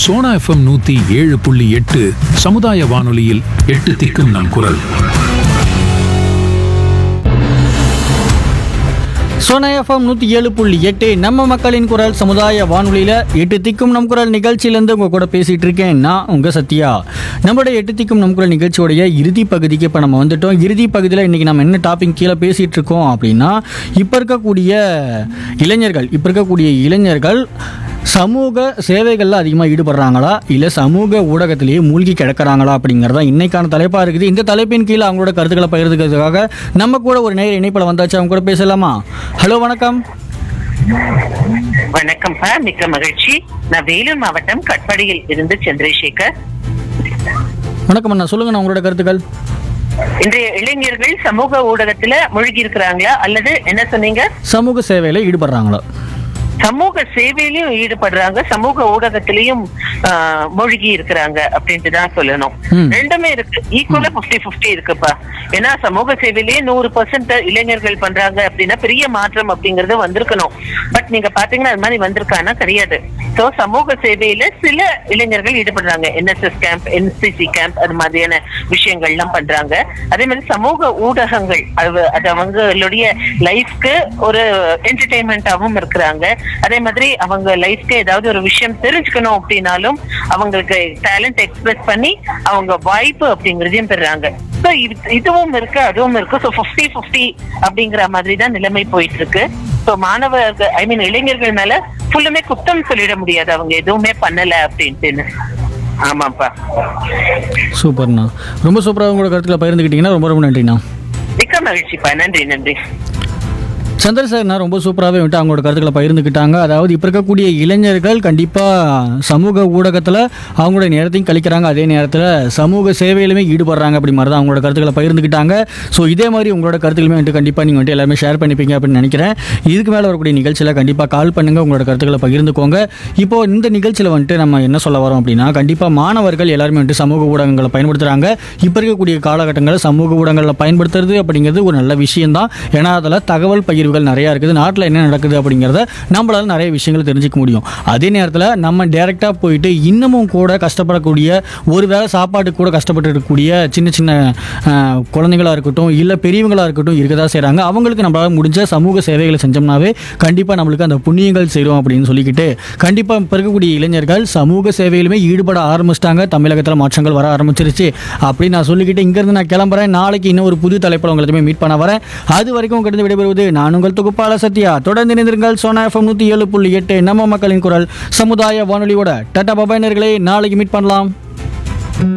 Sona FM நூத்தி ஏழு புள்ளி எட்டு சமுதாய வானொலியில் எட்டு திக்கும் நம் குரல் சோனா எஃப்எம் நூற்றி ஏழு புள்ளி எட்டு நம்ம மக்களின் குரல் சமுதாய வானொலியில் எட்டு திக்கும் நம் குரல் நிகழ்ச்சியிலேருந்து உங்கள் கூட பேசிகிட்டு இருக்கேன் நான் உங்கள் சத்யா நம்மளுடைய எட்டு திக்கும் நம் குரல் நிகழ்ச்சியோடைய இறுதி பகுதிக்கு இப்போ நம்ம வந்துட்டோம் இறுதி பகுதியில் இன்றைக்கி நம்ம என்ன டாபிக் கீழே பேசிகிட்டு இருக்கோம் அப்படின்னா இப்போ இருக்கக்கூடிய இளைஞர்கள் இப்போ இருக்கக்கூடிய இளைஞர்கள் சமூக சேவைகளில் அதிகமாக ஈடுபடுறாங்களா இல்லை சமூக ஊடகத்திலேயே மூழ்கி கிடக்கிறாங்களா அப்படிங்கிறதா இன்னைக்கான தலைப்பாக இருக்குது இந்த தலைப்பின் கீழே அவங்களோட கருத்துக்களை பகிர்ந்துக்கிறதுக்காக நம்ம கூட ஒரு நேர இணைப்பில் வந்தாச்சு அவங்க கூட பேசலாமா ஹலோ வணக்கம் வணக்கம்ப்பா மிக்க மகிழ்ச்சி நான் வேலூர் மாவட்டம் கட்பாடியில் இருந்து சந்திரசேகர் வணக்கம் அண்ணா சொல்லுங்கண்ணா உங்களோட கருத்துக்கள் இன்றைய இளைஞர்கள் சமூக ஊடகத்துல மூழ்கி இருக்கிறாங்களா அல்லது என்ன சொன்னீங்க சமூக சேவையில் ஈடுபடுறாங்களா சமூக சேவையிலையும் ஈடுபடுறாங்க சமூக ஊடகத்திலையும் ஆஹ், மூழ்கி இருக்கிறாங்க அப்படின்ட்டு தான் சொல்லணும் ம். ரெண்டுமே இருக்கு ஈக்குவலா பிப்டி பிப்டி இருக்குப்பா ஏன்னா சமூக சேவையிலேயே நூறு பர்சன்ட் இளைஞர்கள் பண்றாங்க அப்படின்னா பெரிய மாற்றம் அப்படிங்கறது வந்திருக்கணும் பட் நீங்க பாத்தீங்கன்னா அது மாதிரி வந்திருக்கானா கிடையாது சோ சமூக சேவையில சில இளைஞர்கள் ஈடுபடுறாங்க என்எஸ்எஸ் கேம்ப் என்சிசி கேம்ப் அது மாதிரியான விஷயங்கள் எல்லாம் பண்றாங்க அதே மாதிரி சமூக ஊடகங்கள் அது அது அவங்களுடைய லைஃப்க்கு ஒரு என்டர்டைன்மெண்டாவும் இருக்கிறாங்க அதே மாதிரி அவங்க லைஃப்க்கு ஏதாவது ஒரு விஷயம் தெரிஞ்சுக்கணும் அப்படின்னாலும் அவங்களுக்கு டேலண்ட் எக்ஸ்பிரஸ் பண்ணி அவங்க வாய்ப்பு அப்படிங்கறதையும் பெறாங்க ஸோ இதுவும் இருக்கு அதுவும் இருக்கு ஸோ ஃபிஃப்டி ஃபிஃப்டி அப்படிங்கிற மாதிரி தான் நிலைமை போயிட்டு இருக்கு ஸோ மாணவர்கள் ஐ மீன் இளைஞர்கள் மேல ஃபுல்லுமே குத்தம் சொல்லிட முடியாது அவங்க எதுவுமே பண்ணல அப்படின்ட்டுன்னு ஆமாப்பா சூப்பர்ண்ணா ரொம்ப சூப்பராக உங்களோட கருத்துக்களை பகிர்ந்துக்கிட்டீங்கன்னா ரொம்ப ரொம்ப நன்றிண்ணா மிக்க மகிழ்ச்சிப்பா நன்றி நன்றி சந்திரசேகர்னா ரொம்ப சூப்பராகவே விட்டு அவங்களோட கருத்துக்களை பகிர்ந்துக்கிட்டாங்க அதாவது இப்போ இருக்கக்கூடிய இளைஞர்கள் கண்டிப்பாக சமூக ஊடகத்தில் அவங்களோட நேரத்தையும் கழிக்கிறாங்க அதே நேரத்தில் சமூக சேவையிலுமே ஈடுபடுறாங்க அப்படி மாதிரி தான் அவங்களோட கருத்துக்களை பகிர்ந்துக்கிட்டாங்க ஸோ இதே மாதிரி உங்களோட கருத்துக்களுமே வந்துட்டு கண்டிப்பாக நீங்கள் வந்துட்டு எல்லாருமே ஷேர் பண்ணிப்பீங்க அப்படின்னு நினைக்கிறேன் இதுக்கு மேலே வரக்கூடிய நிகழ்ச்சியில் கண்டிப்பாக கால் பண்ணுங்கள் உங்களோட கருத்துக்களை பகிர்ந்துக்கோங்க இப்போ இந்த நிகழ்ச்சியில் வந்துட்டு நம்ம என்ன சொல்ல வரோம் அப்படின்னா கண்டிப்பாக மாணவர்கள் எல்லாருமே வந்துட்டு சமூக ஊடகங்களை பயன்படுத்துகிறாங்க இப்போ இருக்கக்கூடிய காலகட்டங்களில் சமூக ஊடகங்களில் பயன்படுத்துறது அப்படிங்கிறது ஒரு நல்ல விஷயம்தான் ஏன்னா அதில் தகவல் பகிர்வுகள் நிறையா இருக்குது நாட்டில் என்ன நடக்குது அப்படிங்கிறத நம்மளால நிறைய விஷயங்கள் தெரிஞ்சுக்க முடியும் அதே நேரத்தில் நம்ம டேரெக்டாக போயிட்டு இன்னமும் கூட கஷ்டப்படக்கூடிய ஒரு வேளை சாப்பாட்டுக்கு கூட கஷ்டப்பட்டு இருக்கக்கூடிய சின்ன சின்ன ஆஹ், குழந்தைங்களா இருக்கட்டும் இல்லை பெரியவங்களா இருக்கட்டும் இருக்கதா செய்கிறாங்க அவங்களுக்கு நம்மளால முடிஞ்ச சமூக சேவைகளை செஞ்சோம்னாவே கண்டிப்பாக நம்மளுக்கு அந்த புண்ணியங்கள் செய்கிறோம் அப்படின்னு சொல்லிக்கிட்டு கண்டிப்பாக இப்போ இருக்கக்கூடிய இளைஞர்கள் சமூக சேவையிலுமே ஈடுபட ஆரம்பிச்சிட்டாங்க தமிழகத்தில் மாற்றங்கள் வர ஆரம்பிச்சிருச்சு அப்படின்னு நான் சொல்லிக்கிட்டு இங்கேருந்து நான் கிளம்புறேன் நாளைக்கு இன்னும் ஒரு புது தலைப்பில் உங்களை மீட் பண்ண வரேன் அது வரைக்கும் உங்கள்கிட்ட விடைபெறுவது நான் உங்கள் தொகுப்பாளர் சத்யா தொடர்ந்து இணைந்திருங்கள் சோனா எஃப்எம் நூற்றி ஏழு புள்ளி எட்டு நம்ம மக்களின் குரல் சமுதாய வானொலியோட டாடா பபாயினர்களே நாளைக்கு மீட் பண்ணலாம்